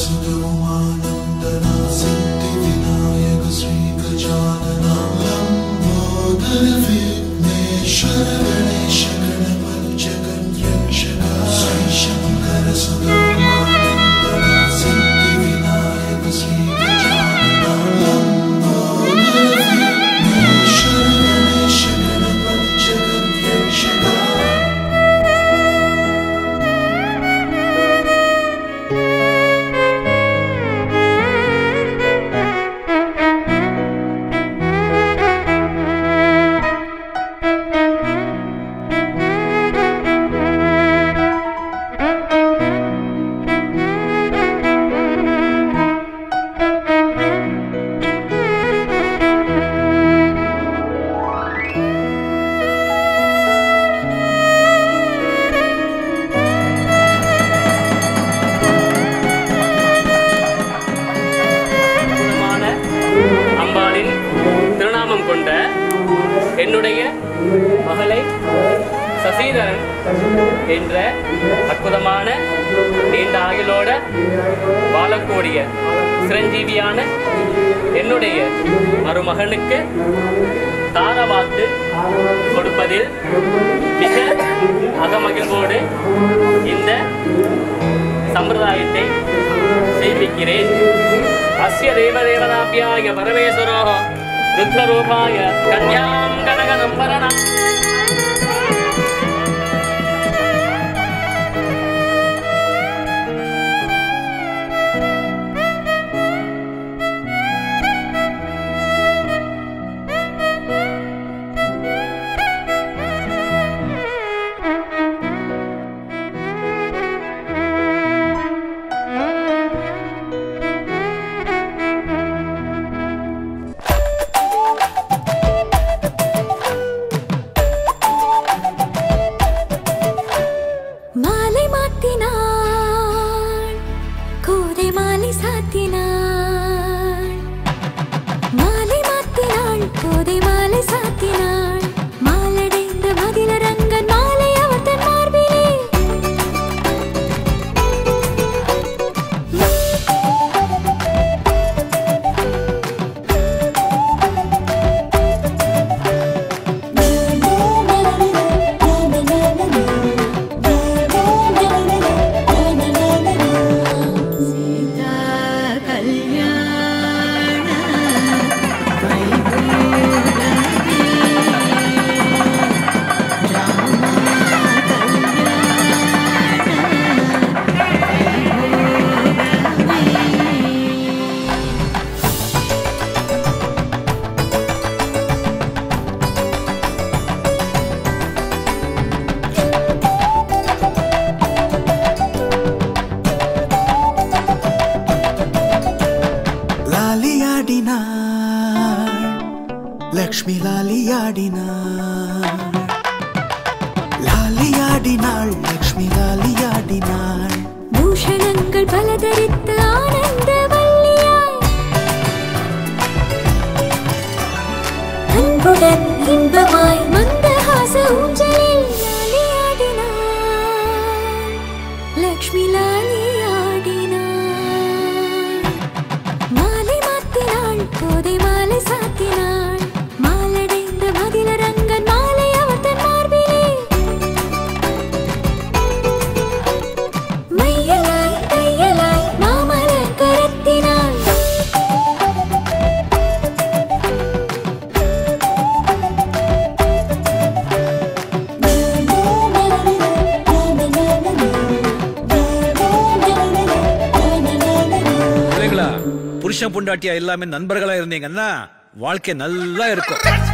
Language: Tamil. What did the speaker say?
सुगमानन्दना सिद्धिविनायक श्रीगजानना लम्बोदर विघ्नेश्वर गणेश गणपति जगन्यक्षक श्रीशङ्कर सुगमानन्दना सिद्धिविनायक श्रीगजानना लम्बोदर विघ्नेश्वर गणेश गणपति जगन्यक्षक அற்புதமான அம்பாளின் திருநாமம் கொண்ட என்னுடைய மகளை சசிதரன் என்ற அற்புதமான நீண்ட ஆயுளோட வாழக்கூடிய சிரஞ்சீவியான என்னுடைய மருமகனுக்கு தாரவாத்து கொடுப்பதில் மிக அகமகிழ்வோடு இந்த சம்பிரதாயத்தை செய்விக்கிறேன் அஸ்ய தேவதேவதாபியாய பரமேஸ்வரோ ருத்ரரூபாய கன்யாம் கனகனம்பரணா மாலை மாத்தினாள் கோதை மாலை சாத்தினாள் மாலை மாத்தினாள் கோதை மாலை சாத்தினாள் மாலடைந்த மதிலரங்கன் மாலை அவர் தன் மார்பிலே சீதா கல்யாண லாலியாடினாள் லக்ஷ்மி லாலியாடினாள் லாலியாடினாள் லக்ஷ்மி லாலியாடினாள் பூஷணங்கள் பல தரித்து ஆனந்த வள்ளியாய் அன்புடன் இன்பமாய் மந்தஹாச ஊஞ்சலில் லாலியாடினாள் லக்ஷ்மி லாலியாடினாள் மாலை மாத்தினாள் கோதை மாலை சாத்தினாள் மாலடைந்த மதிலரங்கன் மாலை அவர் தன் மார்பிலே மையலாய் தையலாய் மாமலர் கரத்தினாள் பிள்ளைங்களா புருஷன் பொண்டாட்டியா எல்லாமே நண்பர்களா இருந்தீங்கன்னா வாழ்க்கை நல்லா இருக்கும்